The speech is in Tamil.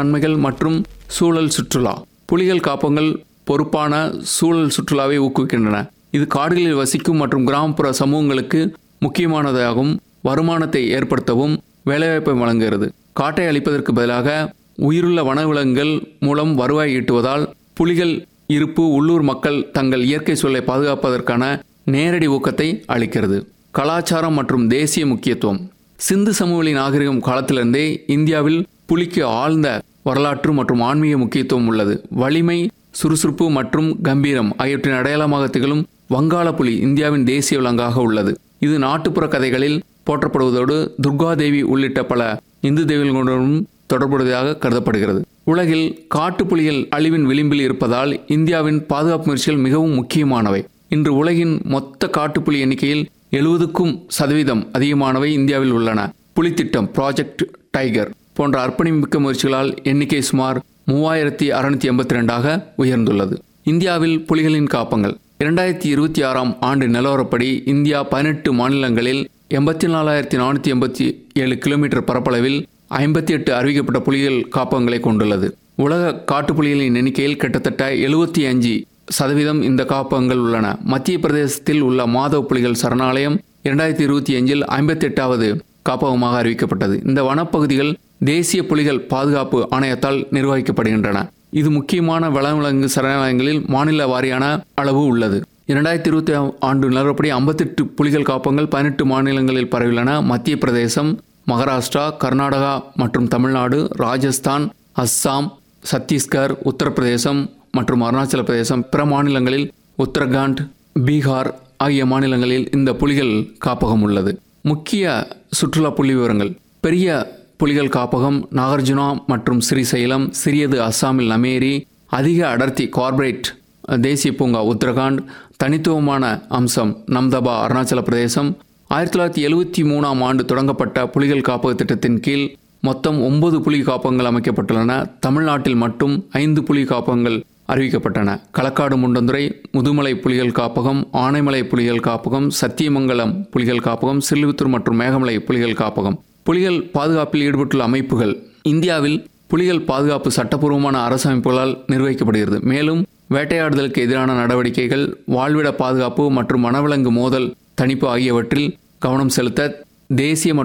நன்மைகள் மற்றும் சூழல் சுற்றுலா புலிகள் காப்பகங்கள் பொறுப்பான சூழல் சுற்றுலாவை ஊக்குவிக்கின்றன இது காடுகளில் வசிக்கும் மற்றும் கிராமப்புற சமூகங்களுக்கு முக்கியமானதாகவும் வருமானத்தை ஏற்படுத்தவும் வேலைவாய்ப்பை வழங்குகிறது காட்டை அழிப்பதற்கு பதிலாக உயிருள்ள வனவிலங்குகள் மூலம் வருவாய் ஈட்டுவதால் புலிகள் இருப்பு உள்ளூர் மக்கள் தங்கள் இயற்கை சூழலை பாதுகாப்பதற்கான நேரடி ஊக்கத்தை அளிக்கிறது கலாச்சாரம் மற்றும் தேசிய முக்கியத்துவம் சிந்து சமவெளி நாகரிகம் காலத்திலிருந்தே இந்தியாவில் புலிக்கு ஆழ்ந்த வரலாற்று மற்றும் ஆன்மீக முக்கியத்துவம் உள்ளது வலிமை சுறுசுறுப்பு மற்றும் கம்பீரம் ஆகியவற்றின் அடையாளமாக திகழும் வங்காள புலி இந்தியாவின் தேசிய விலங்காக உள்ளது இது நாட்டுப்புற கதைகளில் போற்றப்படுவதோடு துர்காதேவி உள்ளிட்ட பல இந்து தெய்வங்களுடனும் தொடர்புடையதாக கருதப்படுகிறது உலகில் காட்டுப்புலிகள் அழிவின் விளிம்பில் இருப்பதால் இந்தியாவின் பாதுகாப்பு முயற்சிகள் மிகவும் முக்கியமானவை இன்று உலகின் மொத்த காட்டுப்புலி எண்ணிக்கையில் எழுபதுக்கும் சதவீதம் அதிகமானவை இந்தியாவில் உள்ளன புலித்திட்டம் ப்ராஜெக்ட் டைகர் போன்ற அர்ப்பணிமிக்க முயற்சிகளால் எண்ணிக்கை சுமார் மூவாயிரத்தி அறுநூத்தி எண்பத்தி ரெண்டாக உயர்ந்துள்ளது இந்தியாவில் புலிகளின் காப்பங்கள் இரண்டாயிரத்தி இருபத்தி ஆறாம் ஆண்டு நிலவரப்படி இந்தியா பதினெட்டு மாநிலங்களில் எண்பத்தி நாலாயிரத்தி நானூற்றி எண்பத்தி ஏழு கிலோமீட்டர் பரப்பளவில் ஐம்பத்தி எட்டு அறிவிக்கப்பட்ட புலிகள் காப்பகங்களை கொண்டுள்ளது உலக காட்டுப்புலிகளின் எண்ணிக்கையில் கிட்டத்தட்ட எழுபத்தி அஞ்சு சதவீதம் இந்த காப்பகங்கள் உள்ளன மத்திய பிரதேசத்தில் உள்ள மாதவ புலிகள் சரணாலயம் இரண்டாயிரத்தி இருபத்தி அஞ்சில் ஐம்பத்தி எட்டாவது காப்பகமாக அறிவிக்கப்பட்டது இந்த வனப்பகுதிகள் தேசிய புலிகள் பாதுகாப்பு ஆணையத்தால் நிர்வகிக்கப்படுகின்றன இது முக்கியமான வனவிலங்கு சரணாலயங்களில் மாநில வாரியான அளவு உள்ளது இரண்டாயிரத்தி இருபத்தி ஆண்டு நிலவரப்படி ஐம்பத்தெட்டு புலிகள் காப்பகங்கள் பதினெட்டு மாநிலங்களில் பரவியுள்ளன மத்திய பிரதேசம் மகாராஷ்டிரா கர்நாடகா மற்றும் தமிழ்நாடு ராஜஸ்தான் அஸ்ஸாம் சத்தீஸ்கர் உத்தரப்பிரதேசம் மற்றும் அருணாச்சல பிரதேசம் பிற மாநிலங்களில் உத்தரகாண்ட் பீகார் ஆகிய மாநிலங்களில் இந்த புலிகள் காப்பகம் உள்ளது முக்கிய சுற்றுலா புள்ளி விவரங்கள் பெரிய புலிகள் காப்பகம் நாகார்ஜுனா மற்றும் ஸ்ரீசைலம் சிறியது அஸ்ஸாமில் நமேரி அதிக அடர்த்தி கார்பரேட் தேசிய பூங்கா உத்தரகாண்ட் தனித்துவமான அம்சம் நம்தபா அருணாச்சல பிரதேசம் ஆயிரத்தி தொள்ளாயிரத்தி எழுவத்தி மூணாம் ஆண்டு தொடங்கப்பட்ட புலிகள் காப்பக திட்டத்தின் கீழ் மொத்தம் ஒன்பது புலி காப்பகங்கள் அமைக்கப்பட்டுள்ளன தமிழ்நாட்டில் மட்டும் ஐந்து புலி காப்பகங்கள் அறிவிக்கப்பட்டன களக்காடு முண்டந்துறை முதுமலை புலிகள் காப்பகம் ஆனைமலை புலிகள் காப்பகம் சத்தியமங்கலம் புலிகள் காப்பகம் சில்லுத்தூர் மற்றும் மேகமலை புலிகள் காப்பகம் புலிகள் பாதுகாப்பில் ஈடுபட்டுள்ள அமைப்புகள் இந்தியாவில் புலிகள் பாதுகாப்பு சட்டப்பூர்வமான அரசு அமைப்புகளால் நிர்வகிக்கப்படுகிறது மேலும் வேட்டையாடுதலுக்கு எதிரான நடவடிக்கைகள் வாழ்விட பாதுகாப்பு மற்றும் வனவிலங்கு மோதல் தணிப்பு ஆகியவற்றில் கவனம் செலுத்த தேசிய மற்றும்